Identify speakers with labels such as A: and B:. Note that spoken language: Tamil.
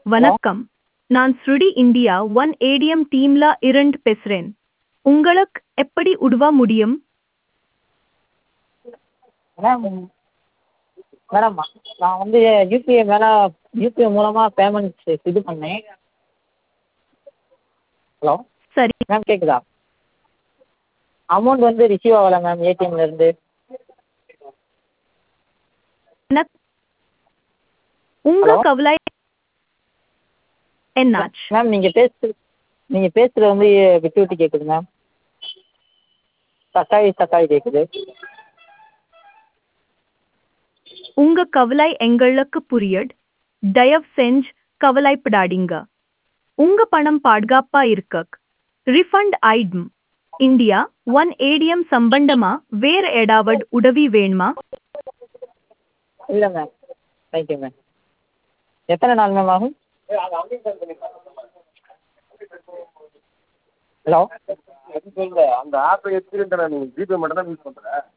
A: வணக்கம் நான் ஸ்ருடி இந்தியா ஒன் ஏடிஎம் டீம்ல இருந்து பேசுறேன் உங்களுக்கு எப்படி உதவ முடியும்
B: மேம் மேடம் நான் வந்து யூபிஐ மேலே யூபிஐ மூலமாக பேமெண்ட்ஸ் இது பண்ணேன் ஹலோ
A: சரி
B: மேம் கேட்குதா அமௌண்ட் வந்து ரிசீவ் ஆகலை மேம் ஏடிஎம்லேருந்து
A: எனக்கு உங்க
B: Hello?
A: கவலை என்னாச்சு
B: மேம் நீங்கள் பேசு நீங்கள் பேசுகிறது வந்து விட்டு விட்டு கேட்குது மேம் தக்காளி தக்காளி கேட்குது
A: உங்க கவலை எங்களுக்கு புரியட் தயவு செஞ்சு கவலைப்படாதீங்க உங்க பணம் பாதுகாப்பா இருக்க ரிஃபண்ட் ஆயிடும் இந்தியா ஒன் ஏடிஎம் சம்பந்தமா வேற ஏதாவது உதவி வேணுமா
B: இல்லை மேம் தேங்க்யூ மேம் எத்தனை நாள் மேம் ஆகும் ஹலோ
C: எது சொல்ற அந்த ஆப்பை எடுத்துக்கிட்ட நீ ஜிபே மட்டும் தான் யூஸ் பண்ணுற